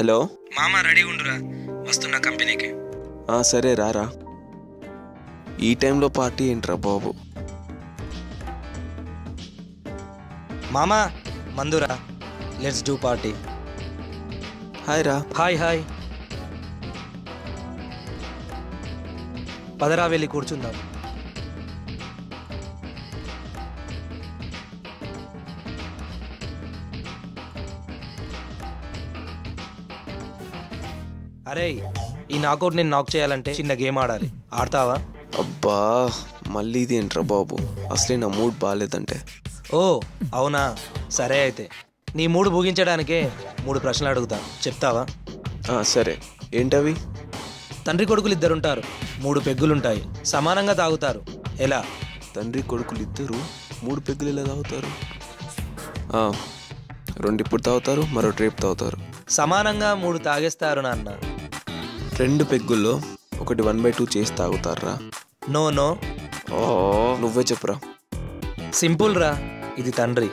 Hello మామ ready ఉండురా వస్తున్నా కంపెనీకి ఆ, సరే రారా ఈ టైంలో పార్టీ ఏంట్రా బాబు మామా మందురా లెట్స్ డూ పార్టీ హాయ్ రా హాయ్ హాయ్ పదరా వెళ్ళి కూర్చుందాం అరే ఈ నాకౌట్ నేను నాక్ చేయాలంటే చిన్న గేమ్ ఆడాలి ఆడతావా అబ్బా మళ్ళీ ఇది ఏంట్రా బాబు అసలే నా మూడ్ బాగాలేదంటే ఓ అవునా సరే అయితే నీ మూడు భూగించడానికే మూడు ప్రశ్నలు అడుగుతా చెప్తావా ఆ, సరే ఏంటవి తండ్రి కొడుకులు ఇద్దరుంటారు మూడు పెగ్గులుంటాయి సమానంగా తాగుతారు ఎలా తండ్రి కొడుకులు ఇద్దరు మూడు పెగ్గులు ఎలా తాగుతారు ఆ, రెండు ఇప్పుడు తాగుతారు మరో రేపు తాగుతారు సమానంగా మూడు తాగేస్తారు నాన్న రెండు పెగ్గుల్లో ఒకటి వన్ బై టూ చేసి తాగుతారా నో నో ఓ నువ్వే చెప్పురా సింపుల్ రా ఇది తండ్రి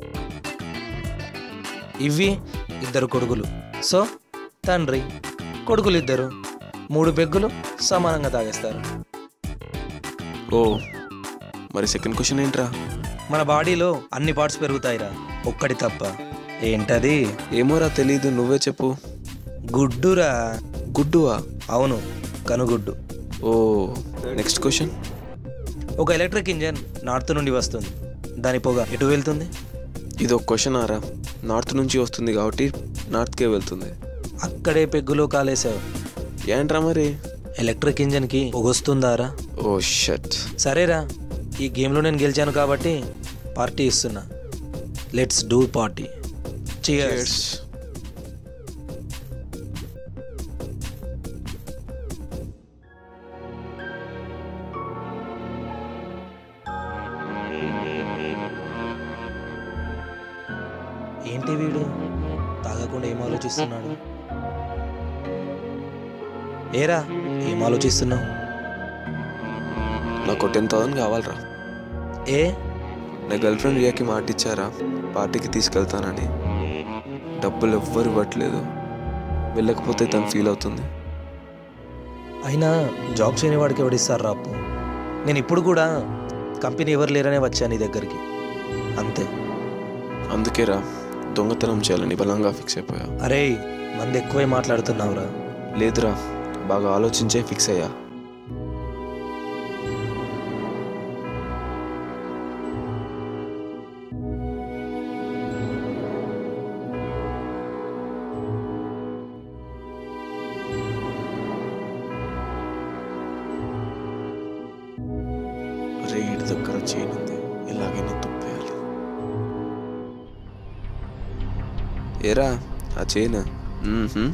ఇవి ఇద్దరు కొడుకులు సో తండ్రి కొడుకులు ఇద్దరు మూడు పెగ్గులు సమానంగా తాగేస్తారు ఓ మరి సెకండ్ క్వశ్చన్ ఏంట్రా మన బాడీలో అన్ని పార్ట్స్ పెరుగుతాయిరా ఒక్కటి తప్ప ఏంటది ఏమోరా తెలీదు నువ్వే చెప్పు గుడ్డురా గుడ్డువా అవును కనుగుడ్డు ఓ నెక్స్ట్ క్వశ్చన్ ఒక ఎలక్ట్రిక్ ఇంజన్ నార్త్ నుండి వస్తుంది దాని పొగ ఎటు వెళ్తుంది ఇది ఒక క్వశ్చన్ ఆరా నార్త్ నుంచి వస్తుంది కాబట్టి నార్త్కే వెళ్తుంది అక్కడే పెగ్గులో కాలేసావు ఏంట్రా మరి ఎలక్ట్రిక్ ఇంజన్కి పొగొస్తుందారా ఓ షట్ సరేరా ఈ గేమ్లో నేను గెలిచాను కాబట్టి పార్టీ ఇస్తున్నా లెట్స్ డూ పార్టీ చియర్స్ ఏంటి వీడు తాగకుండా ఏం ఆలోచిస్తున్నాడు ఏరా ఏం ఆలోచిస్తున్నావు నాకు టెన్ థౌసండ్ కావాలరా ఏ నా గర్ల్ ఫ్రెండ్ రియాకి మాట ఇచ్చారా పార్టీకి తీసుకెళ్తానని డబ్బులు ఎవ్వరు ఇవ్వట్లేదు వెళ్ళకపోతే తను ఫీల్ అవుతుంది అయినా జాబ్ చేయని వాడికి ఎవడిస్తారు రా అప్పు నేను ఇప్పుడు కూడా కంపెనీ ఎవరు లేరనే వచ్చాను నీ దగ్గరికి అంతే అందుకేరా దొంగతనం చేయాలని బలంగా ఫిక్స్ అయిపోయా అరే మంది ఎక్కువే మాట్లాడుతున్నావురా లేదురా బాగా ఆలోచించే ఫిక్స్ అయ్యా రేడ్ దగ్గర చైన్ ఉంది ఎలాగైనా తుప్పేయాలి ఏరా ఆ చైన్ మ్మ్హ్మ్.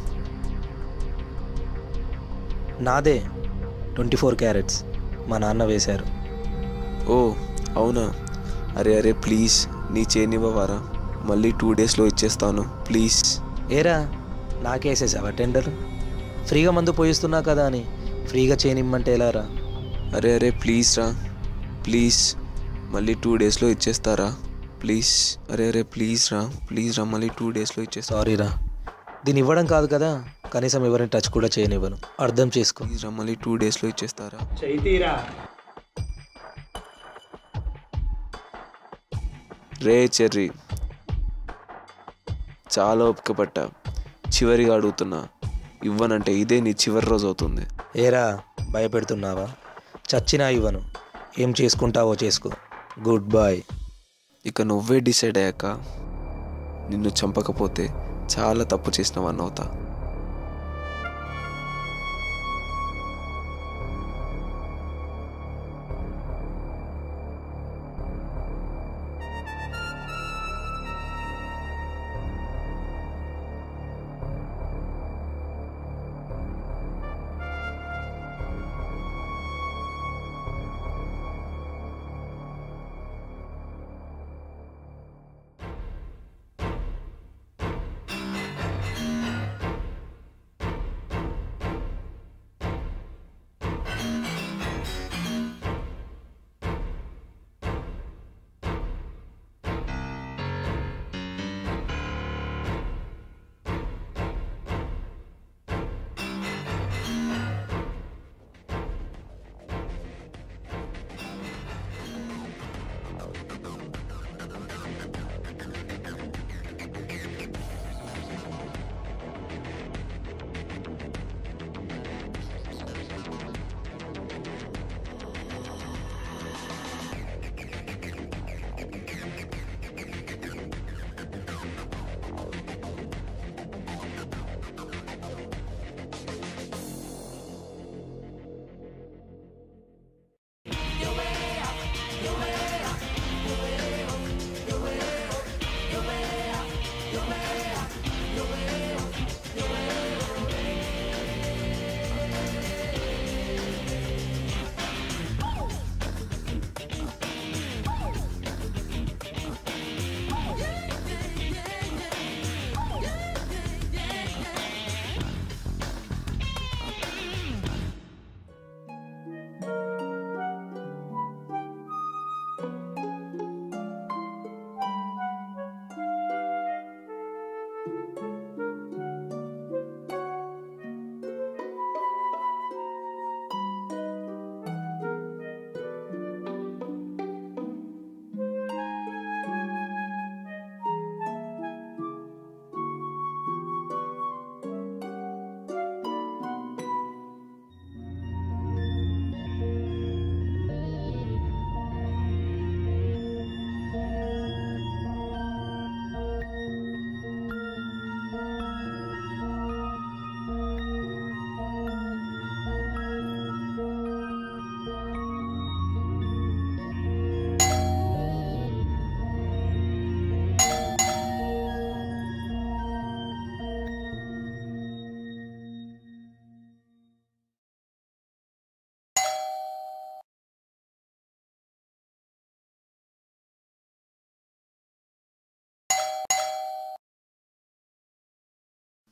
నాదే ట్వంటీ ఫోర్ క్యారెట్స్ మా నాన్న వేశారు ఓ అవునా అరే అరే ప్లీజ్ నీ చైన్ ఇవ్వవారా మళ్ళీ టూ డేస్లో ఇచ్చేస్తాను ప్లీజ్ ఏరా నాకేసేసావా టెండర్ ఫ్రీగా మందు పోయిస్తున్నా కదా అని ఫ్రీగా చేయనిమ్మంటే ఎలా రా అరే అరే ప్లీజ్ రా ప్లీజ్ మళ్ళీ టూ డేస్లో ఇచ్చేస్తారా ప్లీజ్ అరే అరే ప్లీజ్ రా ప్లీజ్ రా మళ్ళీ టూ డేస్లో ఇచ్చేస్తా సారీ రా దీన్ని ఇవ్వడం కాదు కదా కనీసం ఎవరిని టచ్ కూడా చేయనివ్వను అర్థం చేసుకో ప్లీజ్ రా మళ్ళీ టూ డేస్లో ఇచ్చేస్తారా రే చెర్రీ చాలా ఓపిక పట్టా చివరిగా అడుగుతున్నా ఇవ్వనంటే ఇదే నీ చివరి రోజు అవుతుంది ఏరా భయపెడుతున్నావా చచ్చినా ఇవ్వను ఏం చేసుకుంటావో చేసుకో గుడ్ బాయ్ ఇక నువ్వే డిసైడ్ అయ్యాక నిన్ను చంపకపోతే చాలా తప్పు చేసినవన్నీ అవుతా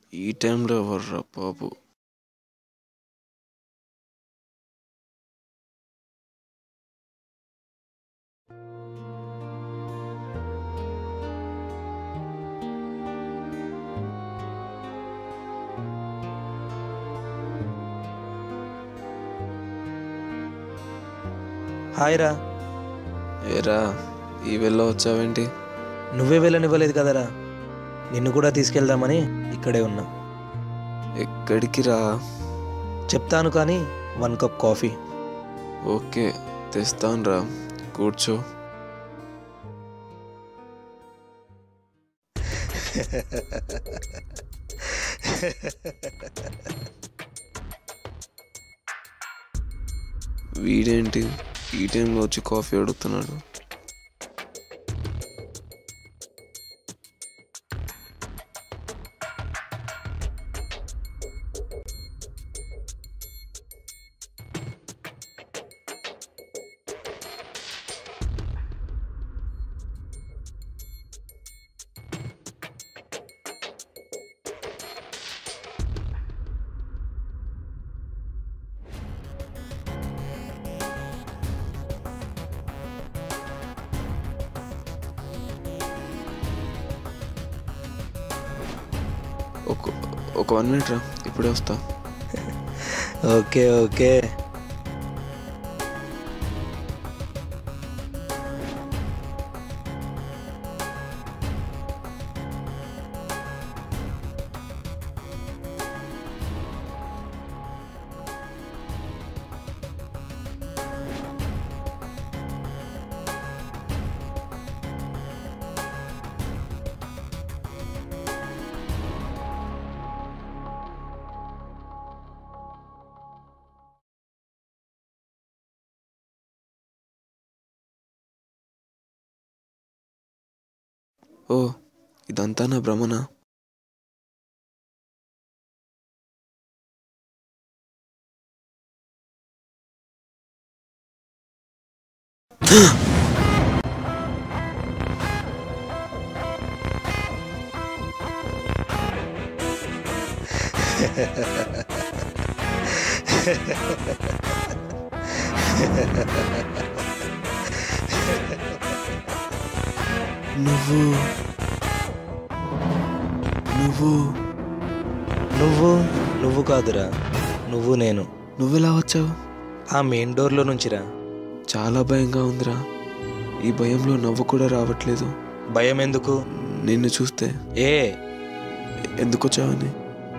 ఈ టైంలో ఎవర్రా బాబు హాయ్ రా ఏరా ఈ వెళ్ళ వచ్చావేంటి నువ్వే వెళ్ళనివ్వలేదు కదరా నిన్ను కూడా తీసుకెళ్దామని ఇక్కడే ఉన్నా ఎక్కడికి రా చెప్తాను కానీ వన్ కప్ కాఫీ ఓకే తెస్తాను రా కూర్చో వీడేంటి ఈ టైంలో వచ్చి కాఫీ అడుగుతున్నాడు ఒక ఒక వన్ మినిట్ రా ఇప్పుడే వస్తా ఓకే ఓకే ఓ ఇదంతా నా భ్రమణ నువ్వు నువ్వు నువ్వు నువ్వు కాదురా నువ్వు నేను నువ్వెలా వచ్చావు ఆ మెయిన్ డోర్లో నుంచిరా చాలా భయంగా ఉందిరా ఈ భయంలో నవ్వు కూడా రావట్లేదు భయం ఎందుకు నిన్ను చూస్తే ఏ ఎందుకు వచ్చావని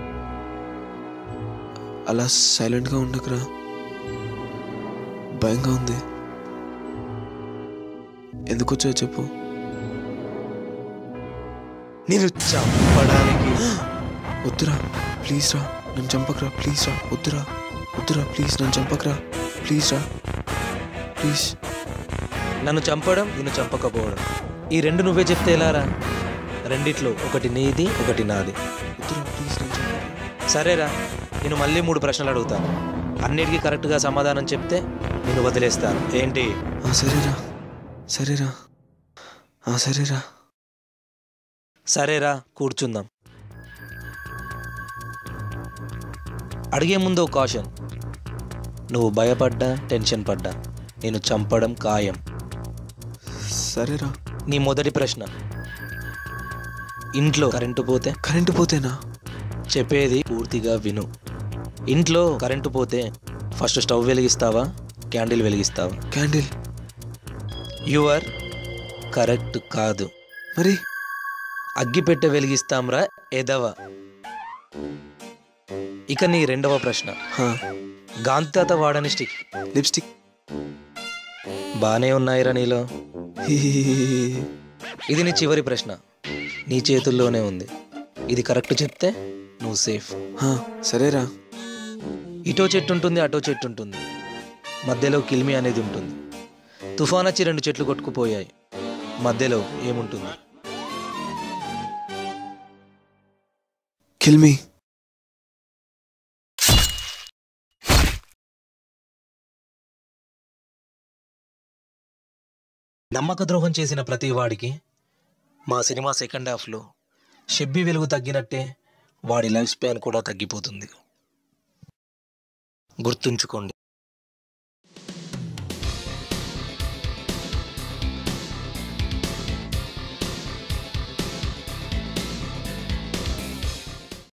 అలా సైలెంట్గా ఉండకురా భయంగా ఉంది ఎందుకు వచ్చావు చెప్పు నేను చంపడానికి వద్దురా ప్లీజ్ రా నన్ను చంపకరా ప్లీజ్ రా వద్దురా వద్దురా ప్లీజ్ నన్ను చంపకరా ప్లీజ్ రా ప్లీజ్ నన్ను చంపడం నిన్ను చంపకపోవడం ఈ రెండు నువ్వే చెప్తే ఎలా రా రెండిట్లో ఒకటి నీది ఒకటి నాది వద్దురా ప్లీజ్ నన్ను చంపకరా సరేరా నేను మళ్ళీ మూడు ప్రశ్నలు అడుగుతాను అన్నిటికీ కరెక్ట్గా సమాధానం చెప్తే నేను వదిలేస్తాను ఏంటి ఆ, సరేరా సరేరా ఆ, సరేరా సరేరా కూర్చుందాం అడిగే ముందు ఒక కాషన్ నువ్వు భయపడ్డా టెన్షన్ పడ్డా నేను చంపడం ఖాయం సరేరా నీ మొదటి ప్రశ్న ఇంట్లో కరెంటు పోతే కరెంటు పోతేనా చెప్పేది పూర్తిగా విను ఇంట్లో కరెంటు పోతే ఫస్ట్ స్టవ్ వెలిగిస్తావా క్యాండిల్ వెలిగిస్తావా క్యాండిల్ యువర్ కరెక్ట్ కాదు మరి అగ్గిపెట్టె వెలిగిస్తాంరా ఎదవ ఇక నీ రెండవ ప్రశ్న హా, గాంతాత వాడని స్టిక్ లిప్స్టిక్ బానే ఉన్నాయిరా నీలో హీ, ఇది నీ చివరి ప్రశ్న నీ చేతుల్లోనే ఉంది ఇది కరెక్ట్ చెప్తే నువ్వు సేఫ్ హా, సరేరా ఇటో చెట్టు ఉంటుంది అటో చెట్టు ఉంటుంది మధ్యలో కిల్మి అనేది ఉంటుంది తుఫాన్ వచ్చి రెండు చెట్లు కొట్టుకుపోయాయి మధ్యలో ఏముంటుంది కిల్ మీ నమ్మక ద్రోహం చేసిన ప్రతి వాడికి మా సినిమా సెకండ్ హాఫ్లో షెబ్బి వెలుగు తగ్గినట్టే వాడి లైఫ్ స్పాన్ కూడా తగ్గిపోతుంది గుర్తుంచుకోండి